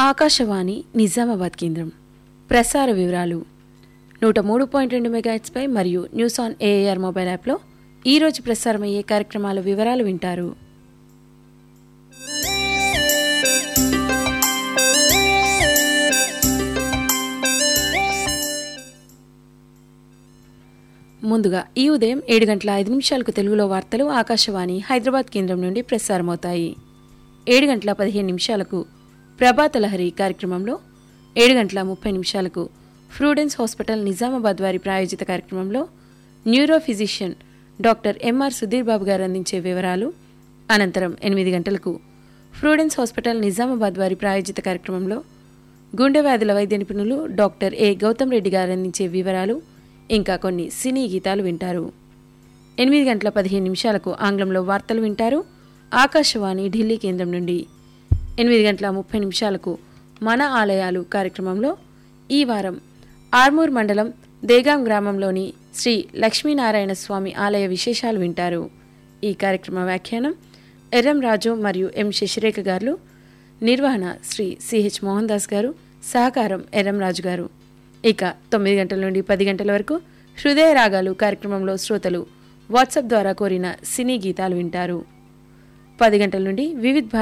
ఆకాశవాణి నిజామాబాద్ కేంద్రం ప్రసార వివరాలు నూట మూడు పాయింట్ రెండు మెగాహెట్స్పై మరియు న్యూస్ ఆన్ ఏఆర్ మొబైల్ యాప్లో ఈరోజు ప్రసారమయ్యే కార్యక్రమాల వివరాలు వింటారు ముందుగా ఈ ఉదయం ఏడు గంటల ఐదు నిమిషాలకు తెలుగులో వార్తలు ఆకాశవాణి హైదరాబాద్ కేంద్రం నుండి ప్రసారమవుతాయి ఏడు గంటల పదిహేను నిమిషాలకు ప్రభాత లహరి కార్యక్రమంలో ఏడు గంటల ముప్పై నిమిషాలకు ఫ్రూడెన్స్ హాస్పిటల్ నిజామాబాద్ వారి ప్రాయోజిత కార్యక్రమంలో neuro physician doctor MR Sudheer Babu garu అందించే వివరాలు అనంతరం ఎనిమిది గంటలకు ఫ్రూడెన్స్ హాస్పిటల్ నిజామాబాద్ వారి ప్రాయోజిత కార్యక్రమంలో గుండె వ్యాధుల వైద్య నిపుణులు డాక్టర్ ఏ గౌతమ్ రెడ్డి గారు అందించే వివరాలు ఇంకా కొన్ని సినీ గీతాలు వింటారు ఎనిమిది గంటల పదిహేను నిమిషాలకు ఆంగ్లంలో వార్తలు వింటారు ఆకాశవాణి ఢిల్లీ కేంద్రం నుండి ఎనిమిది గంటల ముప్పై నిమిషాలకు మన ఆలయాలు కార్యక్రమంలో ఈ వారం ఆర్మూర్ మండలం దేగాం గ్రామంలోని శ్రీ లక్ష్మీనారాయణ స్వామి ఆలయ విశేషాలు వింటారు ఈ కార్యక్రమ వ్యాఖ్యానం ఎర్రం రాజు మరియు ఎం శశిరేఖ గారు నిర్వహణ శ్రీ సిహెచ్ మోహన్ దాస్ గారు సహకారం ఎర్రం రాజు గారు ఇక తొమ్మిది గంటల నుండి పది గంటల వరకు హృదయ రాగాలు కార్యక్రమంలో శ్రోతలు వాట్సాప్ ద్వారా కోరిన సినీ గీతాలు వింటారు పది గంటల నుండి వివిధ్